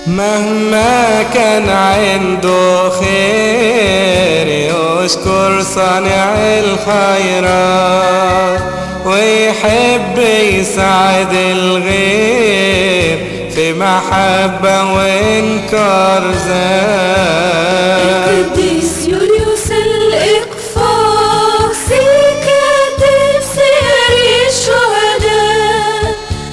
مهما كان عنده خير يشكر صانع الخيرات ويحب يسعد الغير في محبة وإنكار ذات القديس يوليوس الإقفاصي كاتب سير الشهداء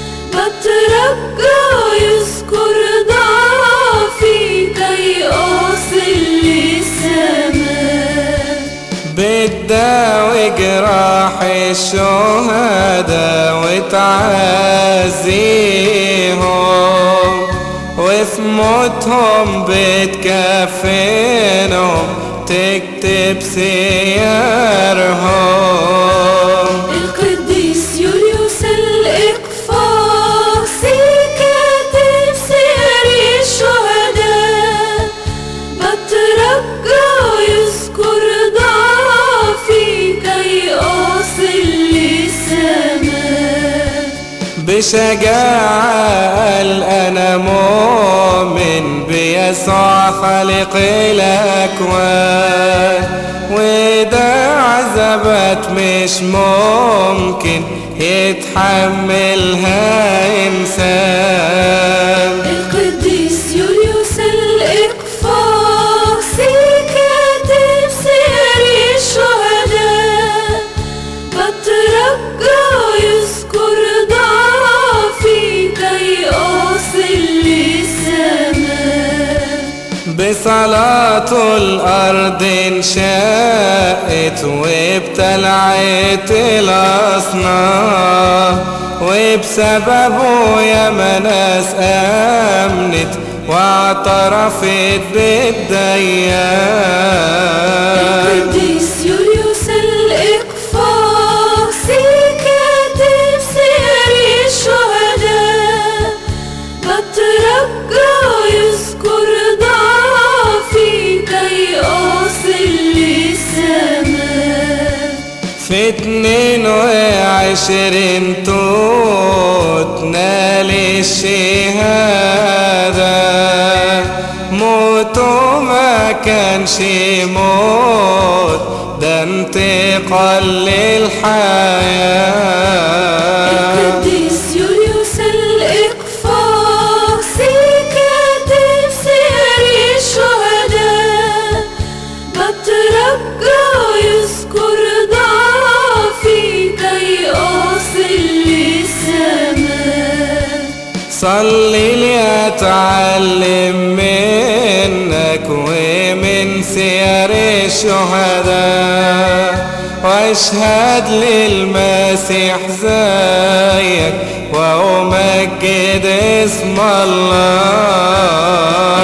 بترجى يذكر ضعفي كي أصل للسماء بتداوي جراح الشهداء وتعزيهم وفي موتهم بتكفنهم تكتب سيرهم القديس يوليوس الإقفاصي كاتب سير الشهداء بترجى يذكر ضعفي كي أصل للسماء بشجاعة قال أنا مؤمن بيسوع خالق الأكوان وده عذبات مش ممكن يتحملها إنسان القديس يوليوس الإقفاصي كاتب سير الشهداء بترجى يذكر ضعفي كي أصل للسماء بصلاة الأرض انشقت وابتلعت الأصنام وبسببه يا ناس آمنت واعترفت بالديان القديس يوليوس الإقفاصي كاتب سير الشهداء بترجى يذكر ضعفي كي أصل للسماء في اتنين وعشرين توت نال الشهادة موته ما كانش موت ده انتقال للحياة القديس يوليوس الإقفاصي كاتب سير الشهداء بترجى يذكر ضعفي كي أصل للسماء صلي لي اتعلم منك ومن سير الشهداء واشهد للمسيح زيك وامجد اسم الله